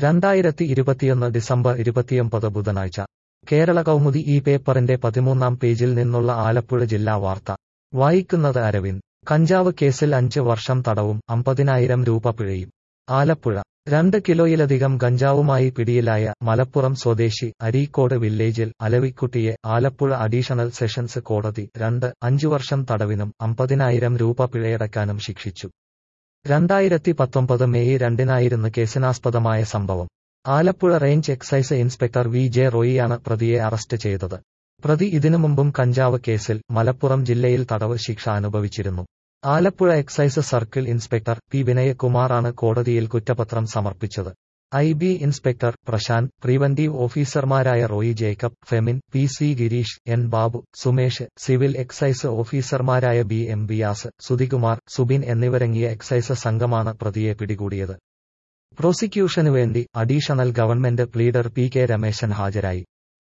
രണ്ടായിരത്തി ഇരുപത്തിയൊന്ന് ഡിസംബർ ഇരുപത്തിയൊമ്പത് ബുധനാഴ്ച കേരള കൗമുദി ഈ പേപ്പറിന്റെ പതിമൂന്നാം പേജിൽ നിന്നുള്ള ആലപ്പുഴ ജില്ലാ വാർത്ത വായിക്കുന്നത് അരവിന്ദ് കഞ്ചാവ് കേസിൽ അഞ്ച് വർഷം തടവും അമ്പതിനായിരം രൂപ പിഴയും ആലപ്പുഴ രണ്ട് കിലോയിലധികം ഗഞ്ചാവുമായി പിടിയിലായ മലപ്പുറം സ്വദേശി അരീക്കോട് വില്ലേജിൽ അലവിക്കുട്ടിയെ ആലപ്പുഴ അഡീഷണൽ സെഷൻസ് കോടതി രണ്ട് അഞ്ചു വർഷം തടവിനും അമ്പതിനായിരം രൂപ പിഴയടക്കാനും ശിക്ഷിച്ചു രണ്ടായിരത്തി പത്തൊമ്പത് മെയ് രണ്ടിനായിരുന്നു കേസിനാസ്പദമായ സംഭവം Alappuzha range excise inspector V J റോയിയാണ് പ്രതിയെ അറസ്റ്റ് ചെയ്തത് പ്രതി ഇതിനു മുമ്പും കഞ്ചാവ് കേസിൽ മലപ്പുറം ജില്ലയിൽ തടവ് ശിക്ഷ അനുഭവിച്ചിരുന്നു Alappuzha excise circle inspector P വിനയകുമാറാണ് കോടതിയിൽ കുറ്റപത്രം സമർപ്പിച്ചത് I B inspector Prashanth preventive ഓഫീസർമാരായ Roy Jacob Femin P C Gireesh N Babu Sumesh civil excise ഓഫീസർമാരായ ബി എം ബിയാസ് സുധികുമാർ സുബിൻ എന്നിവരങ്ങിയ എക്സൈസ് സംഘമാണ് പ്രതിയെ പിടികൂടിയത് പ്രോസിക്യൂഷനുവേണ്ടി additional government pleader P K Rameshan ഹാജരായി